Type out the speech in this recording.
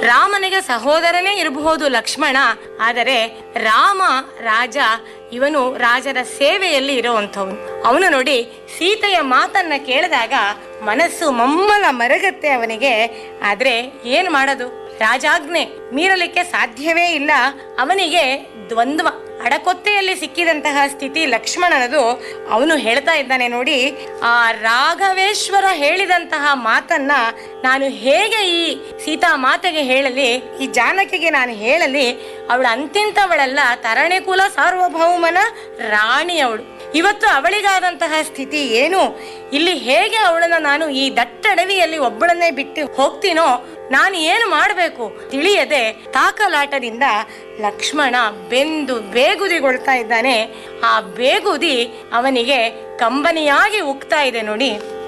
ರಾಮನಿಗೆ ಸಹೋದರನೇ ಇರಬಹುದು ಲಕ್ಷ್ಮಣ ಆದರೆ ರಾಮ ರಾಜ ಇವನು ರಾಜರ ಸೇವೆಯಲ್ಲಿ ಇರುವಂಥವನು ಅವನು ನೋಡಿ ಸೀತೆಯ ಮಾತನ್ನ ಕೇಳಿದಾಗ ಮನಸ್ಸು ಮಮ್ಮಲ ಮರಗತ್ತೆ ಅವನಿಗೆ ಆದ್ರೆ ಏನ್ ಮಾಡೋದು ರಾಜಾಜ್ಞೆ ಮೀರಲಿಕ್ಕೆ ಸಾಧ್ಯವೇ ಇಲ್ಲ ಅವನಿಗೆ ದ್ವಂದ್ವ ಅಡಕೊತ್ತೆಯಲ್ಲಿ ಸಿಕ್ಕಿದಂತಹ ಸ್ಥಿತಿ ಲಕ್ಷ್ಮಣನದು ಅವನು ಹೇಳ್ತಾ ಇದ್ದಾನೆ ನೋಡಿ ಆ ರಾಘವೇಶ್ವರ ಹೇಳಿದಂತಹ ಮಾತನ್ನ ನಾನು ಹೇಗೆ ಈ ಸೀತಾ ಮಾತೆಗೆ ಹೇಳಲಿ ಈ ಜಾನಕಿಗೆ ನಾನು ಹೇಳಲಿ ಅವಳು ಅಂತಿಂತವಳಲ್ಲ ತರಣೆಕುಲ ಸಾರ್ವಭೌಮನ ರಾಣಿ ಅವಳು ಇವತ್ತು ಅವಳಿಗಾದಂತಹ ಸ್ಥಿತಿ ಏನು ಇಲ್ಲಿ ಹೇಗೆ ಅವಳನ್ನ ನಾನು ಈ ದಟ್ಟಡವಿಯಲ್ಲಿ ಒಬ್ಬಳನ್ನೇ ಬಿಟ್ಟು ಹೋಗ್ತೀನೋ ನಾನು ಏನು ಮಾಡಬೇಕು ತಿಳಿಯದೆ ತಾಕಲಾಟದಿಂದ ಲಕ್ಷ್ಮಣ ಬೆಂದು ಬೇಗುದಿಗೊಳ್ತಾ ಇದ್ದಾನೆ ಆ ಬೇಗುದಿ ಅವನಿಗೆ ಕಂಬನಿಯಾಗಿ ಉಕ್ತಾ ಇದೆ ನೋಡಿ